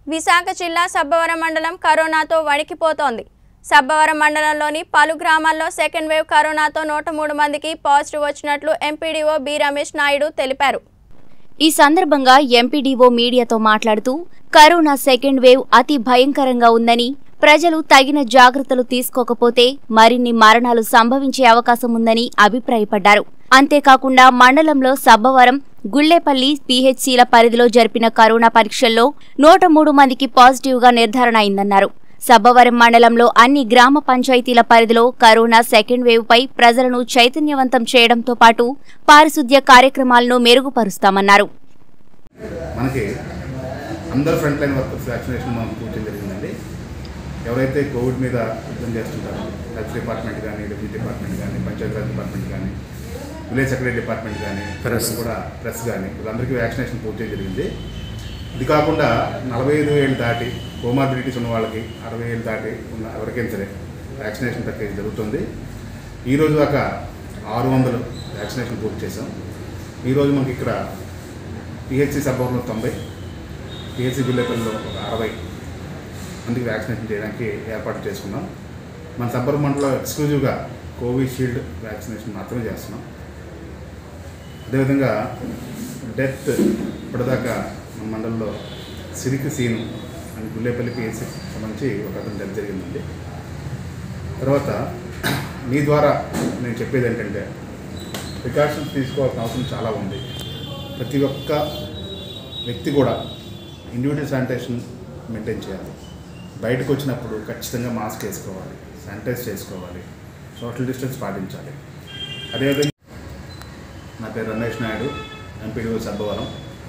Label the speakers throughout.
Speaker 1: విశాఖ జిల్లా సబ్బవరం మండలం కరోనాతో వణికిపోతోంది సబ్బవరం మండలంలోని పలు గ్రామాల్లో సెకండ్ వేవ్ కరోనాతో నూట మూడు మందికి పాజిటివ్ వచ్చినట్లు ఎంపీడీఓ బి రమేష్ నాయుడు తెలిపారు
Speaker 2: ఈ సందర్భంగా ఎంపీడీఓ మీడియాతో మాట్లాడుతూ కరోనా సెకండ్ వేవ్ అతి భయంకరంగా ఉందని ప్రజలు తగిన జాగ్రత్తలు తీసుకోకపోతే మరిన్ని మరణాలు సంభవించే అవకాశం ఉందని అభిప్రాయపడ్డారు అంతేకాకుండా మండలంలో సబ్బవరం గుళ్లేపల్లి పీహెచ్సీల పరిధిలో జరిపిన కరోనా పరీక్షల్లో నూట మూడు మందికి పాజిటివ్గా నిర్ధారణ అయిందన్నారు సబ్బవరం మండలంలో అన్ని గ్రామ పంచాయతీల పరిధిలో కరోనా సెకండ్ వేవ్ పై ప్రజలను చైతన్యవంతం చేయడంతో పాటు పారిశుద్ధ్య కార్యక్రమాలను మెరుగుపరుస్తామన్నారు
Speaker 3: మనకి అందరు ఫ్రంట్ లైన్ వర్కర్స్ వ్యాక్సినేషన్ మనం పూర్తి జరిగిందండి ఎవరైతే కోవిడ్ మీద యుద్ధం చేస్తుంటారో హెల్త్ డిపార్ట్మెంట్ కానీ రెవెన్యూ డిపార్ట్మెంట్ కానీ పంచాయతీరాజ్ డిపార్ట్మెంట్ కానీ విలేజ్ సెక్రటరీ డిపార్ట్మెంట్ కానీ ప్రెస్ కూడా ప్రెస్ కానీ వీళ్ళందరికీ వ్యాక్సినేషన్ పూర్తి జరిగింది ఇది కాకుండా నలభై ఐదు ఏళ్ళు దాటి కోమార్బిడిటీస్ ఉన్న వాళ్ళకి అరవై ఏళ్ళు దాటి ఉన్న ఎవరికైనా సరే వ్యాక్సినేషన్ ప్రక్రియ జరుగుతుంది ఈ రోజు దాకా ఆరు వందలు వ్యాక్సినేషన్ పూర్తి చేసాం ఈరోజు మనకి ఇక్కడ పిహెచ్సి సబ్బవరంలో తొంభై పిహెచ్సి బిల్లేపల్లిలో ఒక అరవై మందికి వ్యాక్సినేషన్ చేయడానికి ఏర్పాటు చేసుకున్నాం మన సబ్బవరం మండలంలో ఎక్స్క్లూజివ్గా కోవిషీల్డ్ వ్యాక్సినేషన్ మాత్రమే చేస్తున్నాం అదేవిధంగా డెత్ ఇప్పటిదాకా మన మండలంలో సిరికి సీను అని గుల్లేపల్లి పిఎస్సి సంబంధించి ఒక అతను డెత్ జరిగిందండి తర్వాత మీ ద్వారా నేను చెప్పేది ఏంటంటే ప్రికాషన్స్ తీసుకోవాల్సిన అవసరం చాలా ఉంది ప్రతి ఒక్క వ్యక్తి కూడా ఇండివిజువల్ శానిటేషన్ మెయింటైన్ చేయాలి బయటకు వచ్చినప్పుడు ఖచ్చితంగా మాస్క్ వేసుకోవాలి శానిటైజ్ చేసుకోవాలి సోషల్ డిస్టెన్స్ పాటించాలి అదేవిధంగా నా పేరు రమేష్ నాయుడు ఎంపీడీఓ సబ్బవరం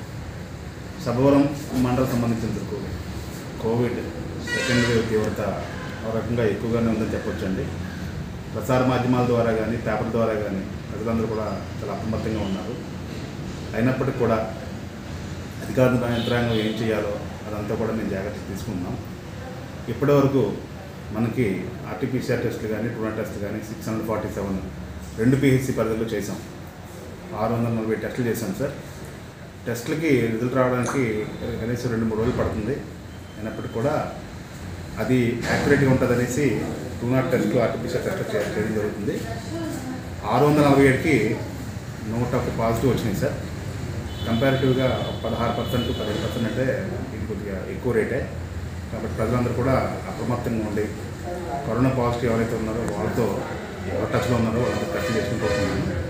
Speaker 3: సబ్బవరం మండలం సంబంధించినందుకు కోవిడ్ సెకండ్ వేవ్ తీవ్రత ఒక రకంగా ఎక్కువగానే ఉందని చెప్పొచ్చండి ప్రసార మాధ్యమాల ద్వారా కానీ పేపర్ ద్వారా కానీ ప్రజలందరూ కూడా చాలా అప్రమత్తంగా ఉన్నారు అయినప్పటికీ కూడా అధికారుల యంత్రాంగం ఏం చేయాలో అదంతా కూడా మేము జాగ్రత్త తీసుకున్నాం ఇప్పటివరకు మనకి ఆర్టీపీసీఆర్ టెస్టులు కానీ టూనా టెస్టులు కానీ సిక్స్ హండ్రెడ్ ఫార్టీ సెవెన్ రెండు పిహెచ్సి పరిధిలో చేసాం ఆరు వందల నలభై టెస్టులు చేశాం సార్ టెస్టులకి రిజల్ట్ రావడానికి కనీసం రెండు మూడు రోజులు పడుతుంది అయినప్పటికీ కూడా అది యాక్యురేట్గా ఉంటుంది అనేసి Truenat test artificial test చేయడం జరుగుతుంది ఆరు వందల నలభై ఏడుకి నూట ఒక పాజిటివ్ వచ్చినాయి సార్ కంపారిటివ్గా పదహారు పర్సెంట్ పదిహేను పర్సెంట్ అంటే ఇది కొద్దిగా ఎక్కువ రేటే కాబట్టి ప్రజలందరూ కూడా అప్రమత్తంగా ఉండి కరోనా పాజిటివ్ ఎవరైతే ఉన్నారో వాళ్ళతో ఎవరు టచ్లో ఉన్నారో వాళ్ళంతా టెస్ట్ చేసుకుంటూ వస్తున్నాను